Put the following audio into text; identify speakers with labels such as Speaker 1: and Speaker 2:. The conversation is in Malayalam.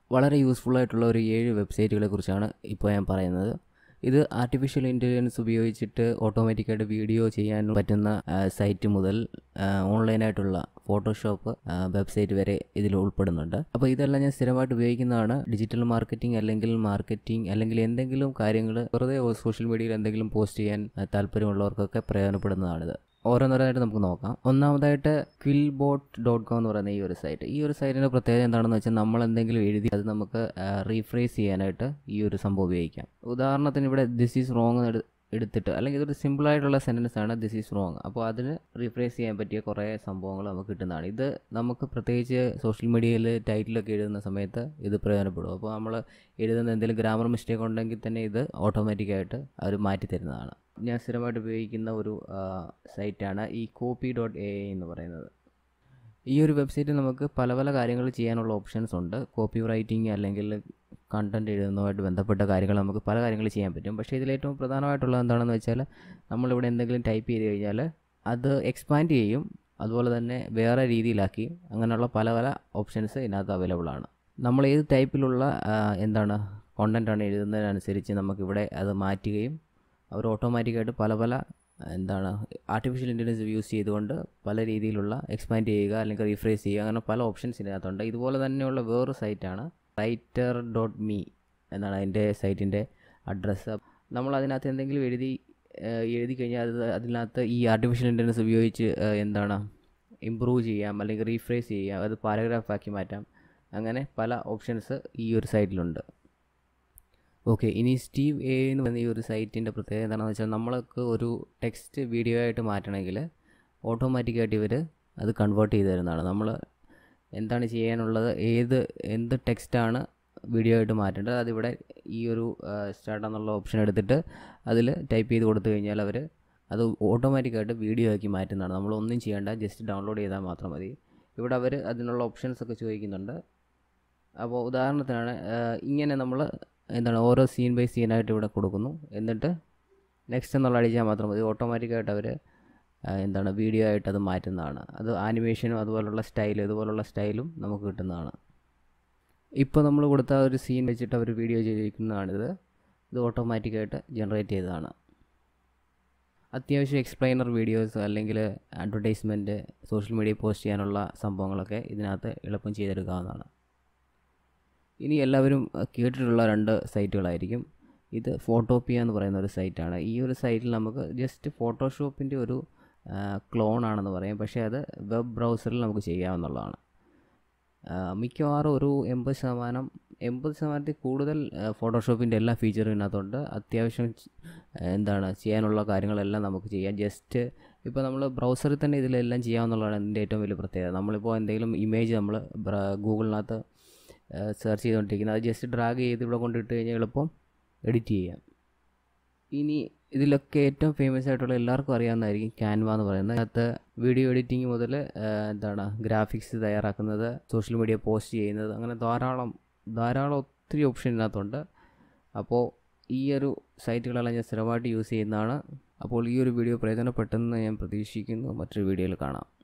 Speaker 1: വളരെ യൂസ്ഫുൾ ആയിട്ടുള്ള ഒരു ഏഴ് വെബ്സൈറ്റുകളെ കുറിച്ചാണ് ഇപ്പോൾ ഞാൻ പറയുന്നത് ഇത് ആർട്ടിഫിഷ്യൽ ഇൻ്റലിജൻസ് ഉപയോഗിച്ചിട്ട് ഓട്ടോമാറ്റിക്കായിട്ട് വീഡിയോ ചെയ്യാൻ പറ്റുന്ന സൈറ്റ് മുതൽ ഓൺലൈനായിട്ടുള്ള ഫോട്ടോഷോപ്പ് വെബ്സൈറ്റ് വരെ ഇതിൽ ഉൾപ്പെടുന്നുണ്ട് അപ്പോൾ ഇതെല്ലാം ഞാൻ സ്ഥിരമായിട്ട് ഉപയോഗിക്കുന്നതാണ് ഡിജിറ്റൽ മാർക്കറ്റിംഗ് അല്ലെങ്കിൽ മാർക്കറ്റിംഗ് അല്ലെങ്കിൽ എന്തെങ്കിലും കാര്യങ്ങൾ വെറുതെ സോഷ്യൽ മീഡിയയിൽ എന്തെങ്കിലും പോസ്റ്റ് ചെയ്യാൻ ആ, താല്പര്യമുള്ളവർക്കൊക്കെ പ്രയോജനപ്പെടുന്നതാണിത് ഓരോന്നോരോന്നായിട്ട് നമുക്ക് നോക്കാം ഒന്നാമതായിട്ട് ക്വിൽ ബോട്ട് ഡോട്ട് കോം എന്ന് പറയുന്ന ഈ ഒരു സൈറ്റ് ഈ ഒരു സൈറ്റിൻ്റെ പ്രത്യേകത എന്താണെന്ന് വെച്ചാൽ നമ്മൾ എന്തെങ്കിലും എഴുതി അത് നമുക്ക് റീഫ്രേസ് ചെയ്യാനായിട്ട് ഈ ഒരു സംഭവം ഉപയോഗിക്കാം ഉദാഹരണത്തിന് ഇവിടെ ദിസ് ഈസ് റോങ് എടുത്തിട്ട് അല്ലെങ്കിൽ ഇതൊരു സിമ്പിളായിട്ടുള്ള സെൻറ്റൻസ് ആണ് ദിസ് ഈസ് റോങ് അപ്പോൾ അതിന് റീഫ്രേസ് ചെയ്യാൻ പറ്റിയ കുറേ സംഭവങ്ങൾ നമുക്ക് കിട്ടുന്നതാണ് ഇത് നമുക്ക് പ്രത്യേകിച്ച് സോഷ്യൽ മീഡിയയിൽ ടൈറ്റിലൊക്കെ എഴുതുന്ന സമയത്ത് ഇത് പ്രയോജനപ്പെടും അപ്പോൾ നമ്മൾ എഴുതുന്ന എന്തെങ്കിലും ഗ്രാമർ മിസ്റ്റേക്ക് ഉണ്ടെങ്കിൽ തന്നെ ഇത് ഓട്ടോമാറ്റിക്കായിട്ട് അവർ മാറ്റി തരുന്നതാണ് ഞാൻ സ്ഥിരമായിട്ട് ഉപയോഗിക്കുന്ന ഒരു സൈറ്റാണ് ഈ കോപ്പി ഡോട്ട് എ എന്ന് പറയുന്നത് ഈ ഒരു വെബ്സൈറ്റിൽ നമുക്ക് പല പല കാര്യങ്ങൾ ചെയ്യാനുള്ള ഓപ്ഷൻസ് ഉണ്ട് കോപ്പി റൈറ്റിംഗ് അല്ലെങ്കിൽ കണ്ടൻറ് എഴുതുന്നതുമായിട്ട് ബന്ധപ്പെട്ട കാര്യങ്ങൾ നമുക്ക് പല കാര്യങ്ങൾ ചെയ്യാൻ പറ്റും പക്ഷേ ഇതിൽ ഏറ്റവും പ്രധാനമായിട്ടുള്ളത് എന്താണെന്ന് വെച്ചാൽ നമ്മളിവിടെ എന്തെങ്കിലും ടൈപ്പ് ചെയ്ത് കഴിഞ്ഞാൽ അത് എക്സ്പാൻഡ് ചെയ്യും അതുപോലെ തന്നെ വേറെ രീതിയിലാക്കി അങ്ങനെയുള്ള പല പല ഓപ്ഷൻസ് ഇതിനകത്ത് അവൈലബിൾ ആണ് നമ്മൾ ഏത് ടൈപ്പിലുള്ള ആ, എന്താണ് കോണ്ടൻ്റാണ് എഴുതുന്നതിനനുസരിച്ച് നമുക്കിവിടെ അത് മാറ്റുകയും അവർ ഓട്ടോമാറ്റിക്കായിട്ട് പല പല എന്താണ് ആർട്ടിഫിഷ്യൽ ഇൻ്റലിജൻസ് യൂസ് ചെയ്തുകൊണ്ട് പല രീതിയിലുള്ള എക്സ്പാൻഡ് ചെയ്യുക അല്ലെങ്കിൽ റീഫ്രേസ് ചെയ്യുക അങ്ങനെ പല ഓപ്ഷൻസ് ഇതിനകത്തുണ്ട് ഇതുപോലെ തന്നെയുള്ള വേറൊരു സൈറ്റാണ് റൈറ്റർ ഡോട്ട് മീ എന്നാണ് അതിൻ്റെ സൈറ്റിൻ്റെ അഡ്രസ്സ് നമ്മൾ അതിനകത്ത് എന്തെങ്കിലും എഴുതി ഏഹ്, എഴുതി കഴിഞ്ഞാൽ അത് അതിനകത്ത് ഈ ആർട്ടിഫിഷ്യൽ ഇൻ്റലിജൻസ് ഉപയോഗിച്ച് ഏഹ്, എന്താണ് ഇമ്പ്രൂവ് ചെയ്യാം അല്ലെങ്കിൽ റീഫ്രേസ് ചെയ്യാം അത് പാരഗ്രാഫ് ആക്കി മാറ്റാം അങ്ങനെ പല ഓപ്ഷൻസ് ഈ ഒരു സൈറ്റിലുണ്ട് ഓക്കെ ഇനി സ്റ്റീവ് എ എന്ന് പറയുന്ന ഈ ഒരു സൈറ്റിൻ്റെ പ്രത്യേകത എന്താണെന്ന് വെച്ചാൽ നമ്മൾക്ക് ഒരു ടെക്സ്റ്റ് വീഡിയോ ആയിട്ട് മാറ്റണമെങ്കിൽ ഓട്ടോമാറ്റിക്കായിട്ട് ഇവർ അത് കൺവേർട്ട് ചെയ്ത് തരുന്നതാണ് നമ്മൾ എന്താണ് ചെയ്യാനുള്ളത് ഏത് എന്ത് ടെക്സ്റ്റാണ് വീഡിയോ ആയിട്ട് മാറ്റേണ്ടത് അതിവിടെ ഈ ഒരു സ്റ്റാർട്ട് എന്നുള്ള ഓപ്ഷൻ എടുത്തിട്ട് അതിൽ ടൈപ്പ് ചെയ്ത് കൊടുത്തു കഴിഞ്ഞാൽ അവർ അത് ഓട്ടോമാറ്റിക്കായിട്ട് വീഡിയോ ആക്കി മാറ്റുന്നതാണ് നമ്മളൊന്നും ചെയ്യേണ്ട ജസ്റ്റ് ഡൗൺലോഡ് ചെയ്താൽ മാത്രം മതി ഇവിടെ അവർ അതിനുള്ള ഓപ്ഷൻസ് ഒക്കെ ചോദിക്കുന്നുണ്ട് അപ്പോൾ ഉദാഹരണത്തിനാണ് ആ, ഇങ്ങനെ നമ്മൾ എന്താണ് ഓരോ സീൻ ബൈ സീനായിട്ട് ഇവിടെ കൊടുക്കുന്നു എന്നിട്ട് നെക്സ്റ്റ് എന്നുള്ള അടിച്ചാൽ മാത്രം മതി ഓട്ടോമാറ്റിക്കായിട്ട് അവർ എന്താണ് വീഡിയോ ആയിട്ട് അത് മാറ്റുന്നതാണ് അത് ആനിമേഷനും അതുപോലുള്ള സ്റ്റൈൽ ഇതുപോലുള്ള സ്റ്റൈലും നമുക്ക് കിട്ടുന്നതാണ് ഇപ്പോൾ നമ്മൾ കൊടുത്ത ആ ഒരു സീൻ വെച്ചിട്ട് അവർ വീഡിയോ ചെയ്തിരിക്കുന്നതാണിത് ഇത് ഓട്ടോമാറ്റിക്കായിട്ട് ജനറേറ്റ് ചെയ്തതാണ് അത്യാവശ്യം എക്സ്പ്ലെയിനർ വീഡിയോസ് അല്ലെങ്കിൽ അഡ്വർടൈസ്മെൻറ്റ് സോഷ്യൽ മീഡിയ പോസ്റ്റ് ചെയ്യാനുള്ള സംഭവങ്ങളൊക്കെ ഇതിനകത്ത് എളുപ്പം ചെയ്തെടുക്കാവുന്നതാണ് ഇനി എല്ലാവരും അഹ്, കേട്ടിട്ടുള്ള രണ്ട് സൈറ്റുകളായിരിക്കും ഇത് ഫോട്ടോപ്പിയ എന്ന് പറയുന്ന ഒരു സൈറ്റാണ് ഈ ഒരു സൈറ്റിൽ നമുക്ക് ജസ്റ്റ് ഫോട്ടോഷോപ്പിൻ്റെ ഒരു ക്ലോൺ ആണെന്ന് പറയാം പക്ഷേ അത് വെബ് ബ്രൗസറിൽ നമുക്ക് ചെയ്യാവുന്നതാണ് ആ, മിക്കവാറും ഒരു എൺപത് ശതമാനം എൺപത് ശതമാനത്തിൽ കൂടുതൽ ഫോട്ടോഷോപ്പിൻ്റെ എല്ലാ ഫീച്ചറും ഇതിനകത്തുണ്ട് അത്യാവശ്യം ച്- എന്താണ് ചെയ്യാനുള്ള കാര്യങ്ങളെല്ലാം നമുക്ക് ചെയ്യാം ജസ്റ്റ് ഇപ്പോൾ നമ്മൾ ബ്രൗസറിൽ തന്നെ ഇതിലെല്ലാം ചെയ്യാവുന്നതാണ് ഇതിൻ്റെ ഏറ്റവും വലിയ പ്രത്യേകത നമ്മളിപ്പോൾ എന്തെങ്കിലും ഇമേജ് നമ്മൾ ഗൂഗിളിനകത്ത് സെർച്ച് ചെയ്തുകൊണ്ടിരിക്കുന്നത് അത് ജസ്റ്റ് ഡ്രാഗ് ചെയ്ത് ഇവിടെ കൊണ്ടിട്ട് കഴിഞ്ഞാൽ എളുപ്പം എഡിറ്റ് ചെയ്യാം ഇനി ഇതിലൊക്കെ ഏറ്റവും ഫേമസ് ആയിട്ടുള്ള എല്ലാവർക്കും അറിയാവുന്നതായിരിക്കും ക്യാൻവ എന്ന് പറയുന്നത് അതിനകത്ത് വീഡിയോ എഡിറ്റിംഗ് മുതൽ എന്താണ് ഗ്രാഫിക്സ് തയ്യാറാക്കുന്നത് സോഷ്യൽ മീഡിയ പോസ്റ്റ് ചെയ്യുന്നത് അങ്ങനെ ധാരാളം ധാരാളം ഒത്തിരി ഓപ്ഷൻ ഇതിനകത്തുണ്ട് അപ്പോൾ ഈ ഒരു സൈറ്റുകളെല്ലാം ഞാൻ സ്ഥിരമായിട്ട് യൂസ് ചെയ്യുന്നതാണ് അപ്പോൾ ഈ ഒരു വീഡിയോ പ്രയോജനപ്പെട്ടെന്ന് ഞാൻ പ്രതീക്ഷിക്കുന്നു മറ്റൊരു വീഡിയോയിൽ കാണാം